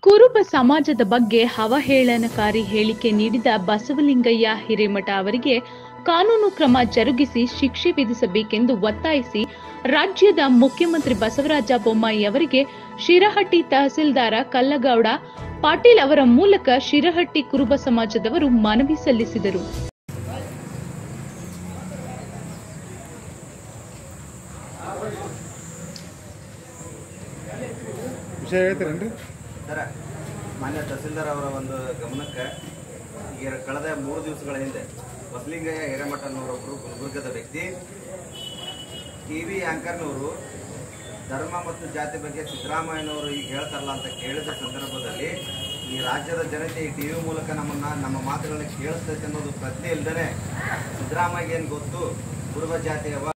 ಕುರುಬ ಸಮಾಜದ ಬಗ್ಗೆ ಅವಹೇಳನಕಾರಿ ಹೇಳಿಕೆ ನೀಡಿದ ಬಸವಲಿಂಗಯ್ಯ ಹಿರೇಮಠ ಅವರಿಗೆ ಕಾನೂನು ಕ್ರಮ ಜರುಗಿಸಿ ಶಿಕ್ಷೆ ವಿಧಿಸಬೇಕೆಂದು ಒತ್ತಾಯಿಸಿ ರಾಜ್ಯದ ಮುಖ್ಯಮಂತ್ರಿ ಬಸವರಾಜ ಬೊಮ್ಮಾಯಿ ಅವರಿಗೆ ಶಿರಹಟ್ಟಿ ತಹಸೀಲ್ದಾರ ಕಲ್ಲಗೌಡ ಪಾಟೀಲ್ ಅವರ ಮೂಲಕ ಶಿರಹಟ್ಟಿ ಕುರುಬ ಸಮಾಜದವರು ಮನವಿ ಸಲ್ಲಿಸಿದರು ವಿಷಯ ಹೇಳ್ತೀರೇನ್ರಿ ಸರ ಮಾನ್ಯ ತಹಸೀಲ್ದಾರ್ ಅವರ ಒಂದು ಗಮನಕ್ಕೆ ಈಗ ಕಳೆದ ಮೂರು ದಿವಸಗಳ ಹಿಂದೆ ಬಸಲಿಂಗಯ್ಯ ಹಿರೇಮಠನವರೊಬ್ಬರು ಗುಲ್ಬರ್ಗದ ವ್ಯಕ್ತಿ ಟಿ ವಿ ಆ್ಯಂಕರ್ನವರು ಧರ್ಮ ಮತ್ತು ಜಾತಿ ಬಗ್ಗೆ ಸಿದ್ದರಾಮಯ್ಯನವರು ಈಗ ಹೇಳ್ತಾರಲ್ಲ ಅಂತ ಕೇಳಿದ ಸಂದರ್ಭದಲ್ಲಿ ಈ ರಾಜ್ಯದ ಜನತೆ ಈ ಟಿ ವಿ ಮೂಲಕ ನಮ್ಮನ್ನ ನಮ್ಮ ಮಾತುಗಳನ್ನ ಕೇಳಿಸ್ತೈತೆ ಅನ್ನೋದು ಪ್ರಜ್ಞೆ ಇಲ್ದೇ ಸಿದ್ದರಾಮಯ್ಯ ಏನು ಗೊತ್ತು ಕುರುಬ ಜಾತಿಯವ